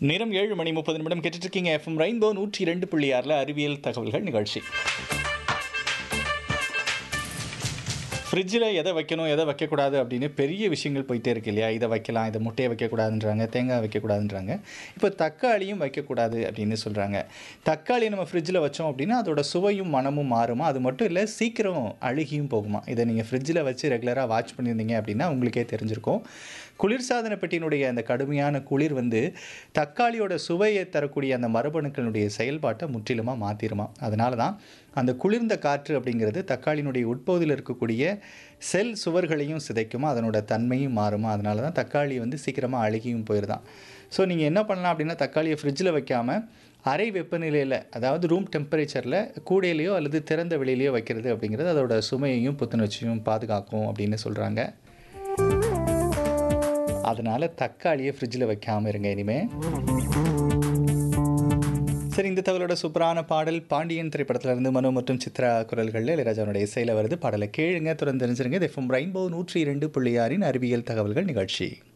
நேரம் ஏழு மணி முப்பது நிமிடம் கேட்டுட்டு இருக்கீங்க எஃப்எம் ரெயின்போ நூற்றி இரண்டு புள்ளி ஆறில் அறிவியல் தகவல்கள் நிகழ்ச்சி ஃப்ரிட்ஜில் எதை வைக்கணும் எதை வைக்கக்கூடாது அப்படின்னு பெரிய விஷயங்கள் போயிட்டே இருக்கு இல்லையா இதை வைக்கலாம் இதை முட்டையை வைக்கக்கூடாதுன்றாங்க தேங்காய் வைக்கக்கூடாதுன்றாங்க இப்போ தக்காளியும் வைக்கக்கூடாது அப்படின்னு சொல்கிறாங்க தக்காளி நம்ம ஃப்ரிட்ஜில் வச்சோம் அப்படின்னா அதோட சுவையும் மனமும் மாறுமா அது மட்டும் இல்லை சீக்கிரம் அழுகியும் போகுமா இதை நீங்கள் ஃப்ரிட்ஜில் வச்சு ரெகுலராக வாட்ச் பண்ணியிருந்தீங்க அப்படின்னா உங்களுக்கே தெரிஞ்சிருக்கும் குளிர்சாதன பெட்டியினுடைய அந்த கடுமையான குளிர் வந்து தக்காளியோட சுவையை தரக்கூடிய அந்த மரபணுக்களுடைய செயல்பாட்டை முற்றிலுமாக மாற்றிருமா அதனால தான் அந்த குளிர்ந்த காற்று அப்படிங்கிறது தக்காளியினுடைய உட்பகுதியில் இருக்கக்கூடிய செல் சுவர்களையும் சிதைக்குமா அதனோட தன்மையும் மாறுமா அதனால தான் தக்காளி வந்து சீக்கிரமாக அழுகியும் போயிருதான் ஸோ நீங்கள் என்ன பண்ணலாம் அப்படின்னா தக்காளியை ஃப்ரிட்ஜில் வைக்காமல் அறை வெப்பநிலையில் அதாவது ரூம் டெம்பரேச்சரில் கூடையிலையோ அல்லது திறந்த வெளியிலையோ வைக்கிறது அப்படிங்கிறது அதோட சுமையையும் புத்துணர்ச்சியும் பாதுகாக்கும் அப்படின்னு சொல்கிறாங்க அதனால் தக்காளியை ஃப்ரிட்ஜில் வைக்காமல் இருங்க இனிமேல் சரி இந்த தகவலோட சூப்பரான பாடல் பாண்டியன் திரைப்படத்துல இருந்து மனு மற்றும் சித்ரா குரல்களில் இளையராஜாவுடைய இசையில் வருது பாடலை கேளுங்க தொடர்ந்து தெரிஞ்சிருங்க இது எஃப்எம் ரெயின்போ நூற்றி இரண்டு புள்ளி ஆறின் அறிவியல் தகவல்கள் நிகழ்ச்சி